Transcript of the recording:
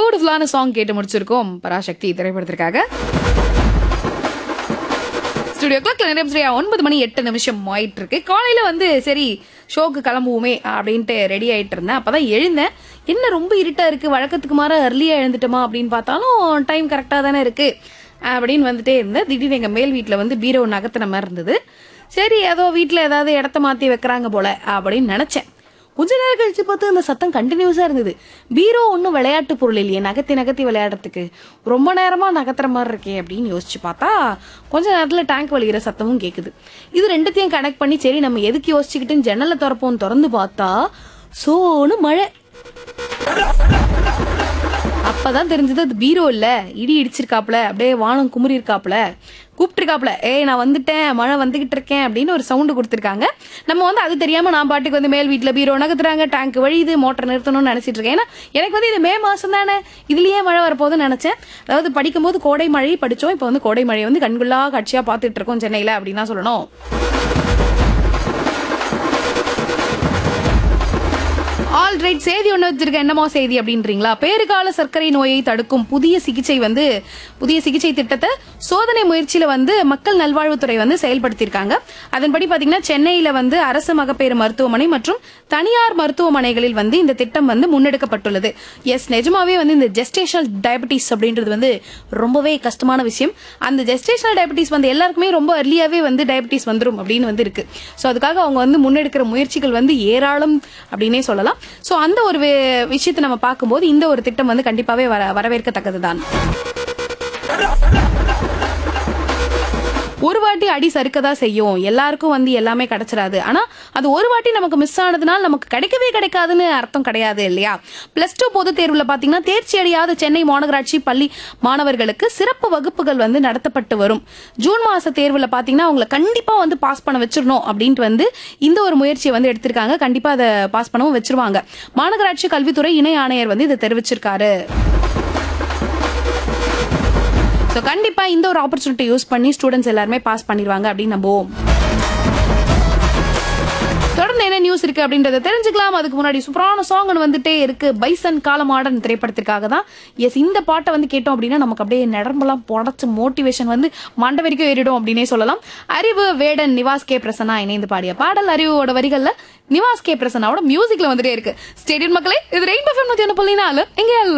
பியூட்டிஃபுல்லான சாங் கேட்டு முடிச்சிருக்கோம் பராசக்தி திரைப்படத்திற்காக ஸ்டுடியோ கிளாக்ல நிறைய சரியா ஒன்பது மணி எட்டு நிமிஷம் ஆயிட்டு இருக்கு காலையில வந்து சரி ஷோக்கு கிளம்புவோமே அப்படின்ட்டு ரெடி ஆயிட்டு இருந்தேன் அப்பதான் எழுந்தேன் என்ன ரொம்ப இருட்டா இருக்கு வழக்கத்துக்கு மாற அர்லியா எழுந்துட்டோமா அப்படின்னு பார்த்தாலும் டைம் கரெக்டா தானே இருக்கு அப்படின்னு வந்துட்டே இருந்தேன் திடீர்னு எங்க மேல் வீட்டுல வந்து பீரோ நகர்த்தின மாதிரி இருந்தது சரி ஏதோ வீட்டுல ஏதாவது இடத்த மாத்தி வைக்கிறாங்க போல அப்படின்னு நினைச்சேன் கொஞ்ச நேரம் கழிச்சு பார்த்து அந்த சத்தம் கண்டினியூஸா இருந்தது பீரோ ஒன்றும் விளையாட்டு பொருள் இல்லையே நகர்த்தி நகர்த்தி விளையாடுறதுக்கு ரொம்ப நேரமா நகர்த்துற மாதிரி இருக்கே அப்படின்னு யோசிச்சு பார்த்தா கொஞ்ச நேரத்துல டேங்க் வலிகிற சத்தமும் கேக்குது இது ரெண்டுத்தையும் கனெக்ட் பண்ணி சரி நம்ம எதுக்கு யோசிச்சுக்கிட்டு ஜன்னலை திறப்போம் திறந்து பார்த்தா சோனு மழை அப்பதான் தெரிஞ்சது அது பீரோ இல்ல இடி இடிச்சிருக்காப்ல அப்படியே வானம் குமுறி இருக்காப்ல கூப்பிட்டுருக்காப்ல ஏய் நான் வந்துட்டேன் மழை வந்துகிட்டு இருக்கேன் அப்படின்னு ஒரு சவுண்டு கொடுத்துருக்காங்க நம்ம வந்து அது தெரியாம நான் பாட்டுக்கு வந்து மேல் வீட்டுல பீரோ நகர்த்துறாங்க டேங்க் வழியுது மோட்டர் நிறுத்தணும்னு நினைச்சிட்டு இருக்கேன் ஏன்னா எனக்கு வந்து இது மே மாசம் தானே இதுலயே மழை வரப்போகுதுன்னு நினைச்சேன் அதாவது படிக்கும்போது கோடை மழை படிச்சோம் இப்போ வந்து கோடை மழையை வந்து கண்குள்ளா காட்சியா பார்த்துட்டு இருக்கோம் சென்னையில அப்படின்னு தான் சொல்லணும் ஆல் ரைட் செய்தி ஒன்று வச்சிருக்க என்னமா செய்தி அப்படின்றீங்களா பேறுகால சர்க்கரை நோயை தடுக்கும் புதிய சிகிச்சை வந்து புதிய சிகிச்சை திட்டத்தை சோதனை முயற்சியில வந்து மக்கள் நல்வாழ்வுத்துறை வந்து செயல்படுத்தியிருக்காங்க அதன்படி பாத்தீங்கன்னா சென்னையில வந்து அரசு மகப்பேறு மருத்துவமனை மற்றும் தனியார் மருத்துவமனைகளில் வந்து இந்த திட்டம் வந்து முன்னெடுக்கப்பட்டுள்ளது எஸ் நிஜமாவே வந்து இந்த ஜெஸ்டேஷனல் டயபிட்டிஸ் அப்படின்றது வந்து ரொம்பவே கஷ்டமான விஷயம் அந்த ஜெஸ்டேஷனல் டயபிட்டிஸ் வந்து எல்லாருக்குமே ரொம்ப அர்லியாவே வந்து டயபிட்டிஸ் வந்துரும் அப்படின்னு வந்து இருக்கு ஸோ அதுக்காக அவங்க வந்து முன்னெடுக்கிற முயற்சிகள் வந்து ஏராளம் அப்படின்னே சொல்லலாம் ஸோ அந்த ஒரு வி- விஷயத்தை நம்ம பார்க்கும்போது இந்த ஒரு திட்டம் வந்து கண்டிப்பாவே வர வரவேற்கத்தக்கது தான் ஒரு வாட்டி அடி சறுக்கதா செய்யும் எல்லாருக்கும் வந்து எல்லாமே கிடைச்சிடாது ஆனா அது ஒரு வாட்டி நமக்கு மிஸ் ஆனதுனால நமக்கு கிடைக்கவே கிடைக்காதுன்னு அர்த்தம் கிடையாது இல்லையா பிளஸ் டூ பொதுத் தேர்வுல பாத்தீங்கன்னா தேர்ச்சி அடையாத சென்னை மாநகராட்சி பள்ளி மாணவர்களுக்கு சிறப்பு வகுப்புகள் வந்து நடத்தப்பட்டு வரும் ஜூன் மாச தேர்வுல பாத்தீங்கன்னா அவங்களை கண்டிப்பா வந்து பாஸ் பண்ண வச்சிடணும் அப்படின்ட்டு வந்து இந்த ஒரு முயற்சியை வந்து எடுத்திருக்காங்க கண்டிப்பா அதை பாஸ் பண்ணவும் வச்சிருவாங்க மாநகராட்சி கல்வித்துறை இணை ஆணையர் வந்து இதை தெரிவிச்சிருக்காரு ஸோ கண்டிப்பா இந்த ஒரு ஆப்பர்ச்சுனிட்டி யூஸ் பண்ணி ஸ்டூடெண்ட்ஸ் எல்லாருமே பாஸ் பண்ணிடுவாங்க அப்படின்னு நம்புவோம் தொடர்ந்து என்ன நியூஸ் இருக்கு அப்படின்றத தெரிஞ்சுக்கலாம் அதுக்கு முன்னாடி சூப்பரான சாங் வந்துட்டே இருக்கு பைசன் காலமாடன் திரைப்படத்திற்காக தான் எஸ் இந்த பாட்டை வந்து கேட்டோம் அப்படின்னா நமக்கு அப்படியே நடம்பெல்லாம் புடச்சு மோட்டிவேஷன் வந்து மண்டை வரைக்கும் ஏறிடும் அப்படின்னே சொல்லலாம் அறிவு வேடன் நிவாஸ் கே பிரசன்னா இணைந்து பாடிய பாடல் அறிவோட வரிகள்ல நிவாஸ் கே பிரசன்னாவோட மியூசிக்ல வந்துட்டே இருக்கு ஸ்டேடியம் மக்களே இது ரெயின்போ ஃபேம் நூத்தி ஒன்று புள்ளி நாலு எங்க